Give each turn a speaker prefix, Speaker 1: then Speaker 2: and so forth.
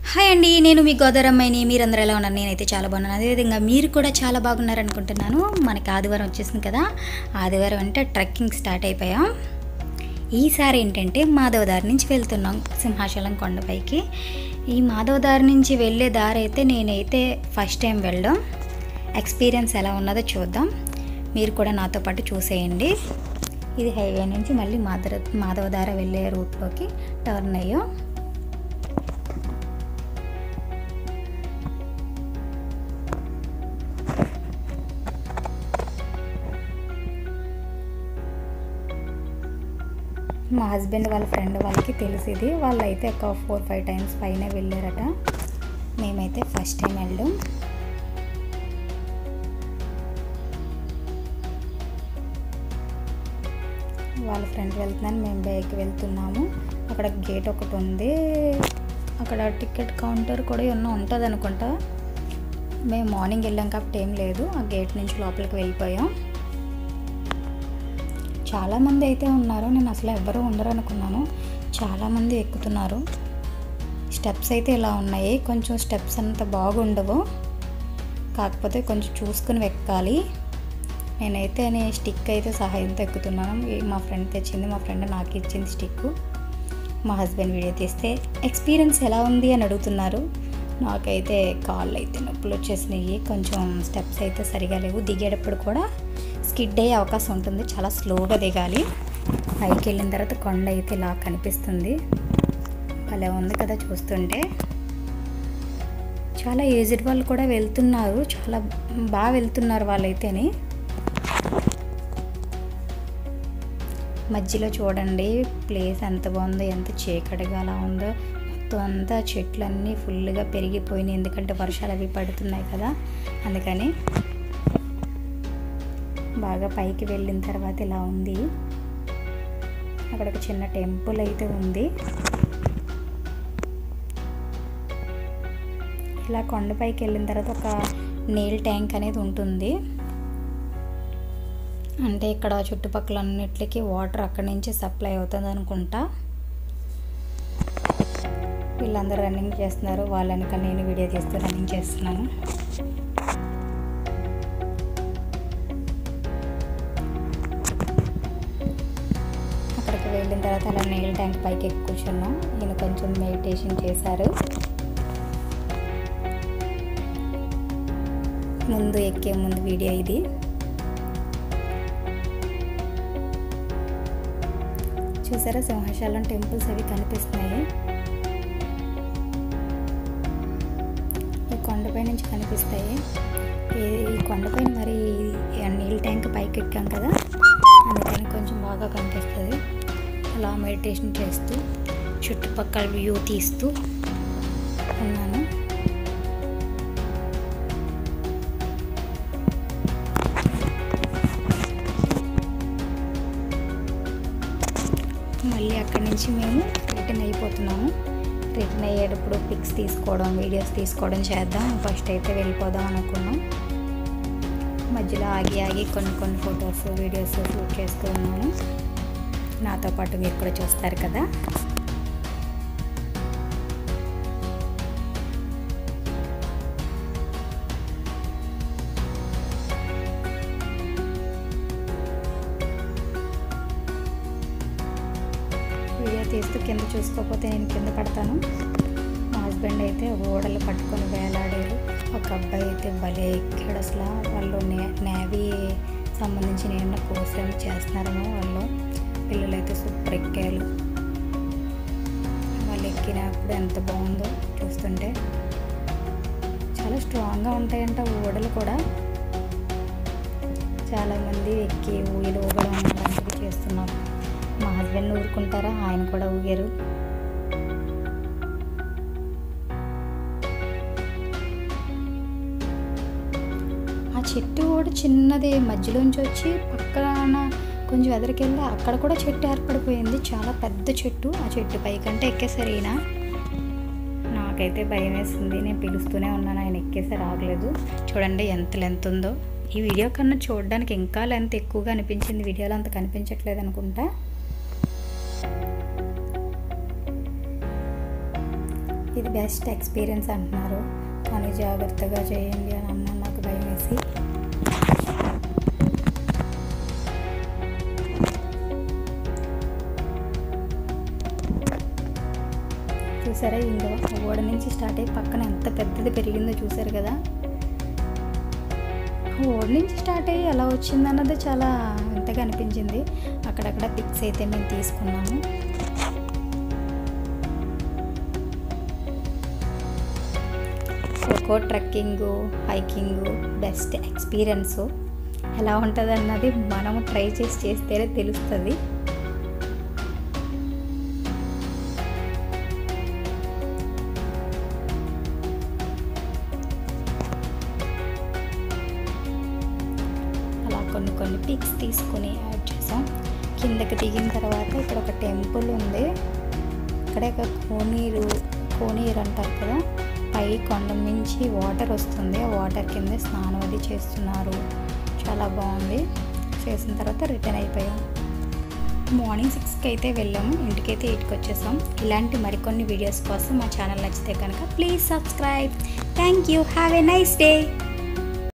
Speaker 1: hi అండి నేను మీ గోదారమ్మాయిని మీరందరూ ఎలా ఉన్నారు నేనైతే చాలా బాగున్నాను అదేవిధంగా మీరు కూడా చాలా బాగున్నారు అనుకుంటున్నాను మనకి ఆదివారం వచ్చేసింది కదా ఆదివారం అంటే ట్రెక్కింగ్ స్టార్ట్ అయిపోయాం ఈసారి ఏంటంటే మాధవదారి నుంచి వెళ్తున్నాం సింహాచలం కొండపైకి ఈ మాధవదారి నుంచి వెళ్ళే దారి అయితే నేనైతే ఫస్ట్ టైం వెళ్ళడం ఎక్స్పీరియన్స్ ఎలా ఉన్నదో చూద్దాం మీరు కూడా నాతో పాటు చూసేయండి ఇది హైవే నుంచి మళ్ళీ మాధవ మాధవదార వెళ్ళే రూట్లోకి టర్న్ అయ్యాం మా హస్బెండ్ వాళ్ళ ఫ్రెండ్ వాళ్ళకి తెలిసింది వాళ్ళు అయితే ఒక ఫోర్ ఫైవ్ టైమ్స్ పైన వెళ్ళారట మేమైతే ఫస్ట్ టైం వెళ్ళాం వాళ్ళ ఫ్రెండ్ వెళ్తున్నాను మేము బైక్ వెళ్తున్నాము అక్కడ గేట్ ఒకటి ఉంది అక్కడ టికెట్ కౌంటర్ కూడా ఏమన్నా ఉంటుంది అనుకుంటా మేము మార్నింగ్ వెళ్ళాం కాబట్టి ఏం లేదు ఆ గేట్ నుంచి లోపలికి వెళ్ళిపోయాం చాలామంది అయితే ఉన్నారు నేను అసలు ఎవ్వరూ ఉండరు అనుకున్నాను చాలామంది ఎక్కుతున్నారు స్టెప్స్ అయితే ఇలా ఉన్నాయి కొంచెం స్టెప్స్ అంత బాగుండవు కాకపోతే కొంచెం చూసుకుని ఎక్కాలి నేనైతే నేను స్టిక్ అయితే సహాయంతో ఎక్కుతున్నాను ఈ మా ఫ్రెండ్ తెచ్చింది మా ఫ్రెండ్ నాకు ఇచ్చింది స్టిక్ మా హస్బెండ్ వీడియో తీస్తే ఎక్స్పీరియన్స్ ఎలా ఉంది అని అడుగుతున్నారు నాకైతే కాళ్ళు అయితే నొప్పులు వచ్చేసినాయి కొంచెం స్టెప్స్ అయితే సరిగా లేవు దిగేటప్పుడు కూడా స్కిడ్ అయ్యే అవకాశం ఉంటుంది చాలా స్లోగా దిగాలి పైకి వెళ్ళిన తర్వాత కొండ అయితే ఇలా కనిపిస్తుంది భలే ఉంది కదా చూస్తుంటే చాలా ఏజ్డ్ వాళ్ళు కూడా వెళ్తున్నారు చాలా బాగా వెళ్తున్నారు వాళ్ళైతేని మధ్యలో చూడండి ప్లేస్ ఎంత బాగుందో ఎంత చీకటిగా అలా ఉందో మొత్తం అంతా చెట్లన్నీ ఫుల్గా పెరిగిపోయినాయి ఎందుకంటే వర్షాలు అవి పడుతున్నాయి కదా అందుకని బాగా పైకి వెళ్ళిన తర్వాత ఇలా ఉంది అక్కడ ఒక చిన్న టెంపుల్ అయితే ఉంది ఇలా కొండపైకి వెళ్ళిన తర్వాత ఒక నీల్ ట్యాంక్ అనేది ఉంటుంది అంటే ఇక్కడ చుట్టుపక్కల అన్నిటికీ వాటర్ అక్కడి నుంచి సప్లై అవుతుంది అనుకుంటా వీళ్ళందరూ రన్నింగ్ చేస్తున్నారు వాళ్ళనిక నేను వీడియో తీస్తూ రన్నింగ్ చేస్తున్నాను అక్కడికి వెళ్ళిన తర్వాత అలా నీళ్ళ ట్యాంక్ పైకి ఎక్కి కూర్చున్నాం ఈయన కొంచెం మెడిటేషన్ చేశారు ముందు ఎక్కే ముందు వీడియో ఇది చూసారా సింహాచలం టెంపుల్స్ అవి కనిపిస్తున్నాయి ఈ కొండపై నుంచి కనిపిస్తాయి ఈ కొండపైన మరి నీళ్ళ ట్యాంక్ పైకి ఎక్కాం కదా అందుకని కొంచెం బాగా కనిపిస్తుంది అలా మెడిటేషన్ చేస్తూ చుట్టుపక్కల వ్యూ తీస్తూ ఉన్నాను మళ్ళీ అక్కడి నుంచి మేము రిటర్న్ అయిపోతున్నాము రిటర్న్ అయ్యేటప్పుడు పిక్స్ తీసుకోవడం వీడియోస్ తీసుకోవడం చేద్దాం ఫస్ట్ అయితే వెళ్ళిపోదాం అనుకున్నాం మధ్యలో ఆగి ఆగి కొన్ని కొన్ని ఫొటోస్ వీడియోస్ షూట్ చేస్తూ ఉన్నాను నాతో పాటు మీరు కూడా చూస్తారు కదా వీడియో తీస్తూ కింద చూసుకోకపోతే నేను కింద పడతాను మా హస్బెండ్ అయితే ఓడలు పట్టుకొని వేలాడారు ఒక అబ్బాయి అయితే భలే ఎక్కాడు అసలు వాళ్ళు నే నేవీ సంబంధించిన ఏమన్నా కోర్స్ ఏమైనా చేస్తున్నారేమో వాళ్ళు పిల్లలు అయితే సూపర్ ఎక్కారు వాళ్ళు ఎక్కినప్పుడు ఎంత బాగుందో చూస్తుంటే చాలా స్ట్రాంగ్గా ఉంటాయంట ఓడలు కూడా చాలామంది ఎక్కి ఊయలు ఊగడం అలాంటివి చేస్తున్నారు మా హస్బెండ్ ఊరుకుంటారా ఆయన కూడా ఊగారు ఆ చెట్టు కూడా చిన్నది మధ్యలోంచి వచ్చి పక్కన కొంచెం ఎదరికెళ్ళి అక్కడ కూడా చెట్టు ఏర్పడిపోయింది చాలా పెద్ద చెట్టు ఆ చెట్టు పైకంటే ఎక్కేసారు ఈయన నాకైతే భయం వేసింది నేను పిలుస్తూనే ఉన్నాను ఆయన ఎక్కేసారి రాగలేదు చూడండి ఎంత లెంత్ ఉందో ఈ వీడియో కన్నా చూడడానికి ఇంకా లెంత్ ఎక్కువగా అనిపించింది వీడియోలో అంత కనిపించట్లేదు అనుకుంటా ఇది బెస్ట్ ఎక్స్పీరియన్స్ అంటున్నారు కానీ జాగ్రత్తగా చేయండి అని అన్న నాకు భయం వేసి చూసారా ఇంకో ఓడ నుంచి స్టార్ట్ అయ్యి పక్కన ఎంత పెద్దది పెరిగిందో చూసారు కదా ఓడి నుంచి స్టార్ట్ అయ్యి ఎలా వచ్చిందన్నది చాలా వింతగా అనిపించింది అక్కడక్కడ పిక్స్ అయితే మేము తీసుకున్నాము ఒక్కో ట్రెక్కింగ్ హైకింగ్ బెస్ట్ ఎక్స్పీరియన్స్ ఎలా ఉంటుంది అన్నది మనము ట్రై చేసి చేస్తేనే తెలుస్తుంది అలా కొన్ని కొన్ని పిక్స్ తీసుకొని యాడ్ చేసాం కిందకి దిగిన తర్వాత ఇక్కడ ఒక టెంపుల్ ఉంది ఇక్కడ ఒక కోనీరు కోనీరు అంటారు కదా పై కొండ నుంచి వాటర్ వస్తుంది ఆ వాటర్ కింద స్నానం అది చేస్తున్నారు చాలా బాగుంది చేసిన తర్వాత రిటర్న్ అయిపోయాం మార్నింగ్ సిక్స్కి అయితే వెళ్ళాము ఇంటికైతే ఎయిట్కి వచ్చేసాం ఇలాంటి మరికొన్ని వీడియోస్ కోసం మా ఛానల్ నచ్చితే కనుక please subscribe thank you have a nice day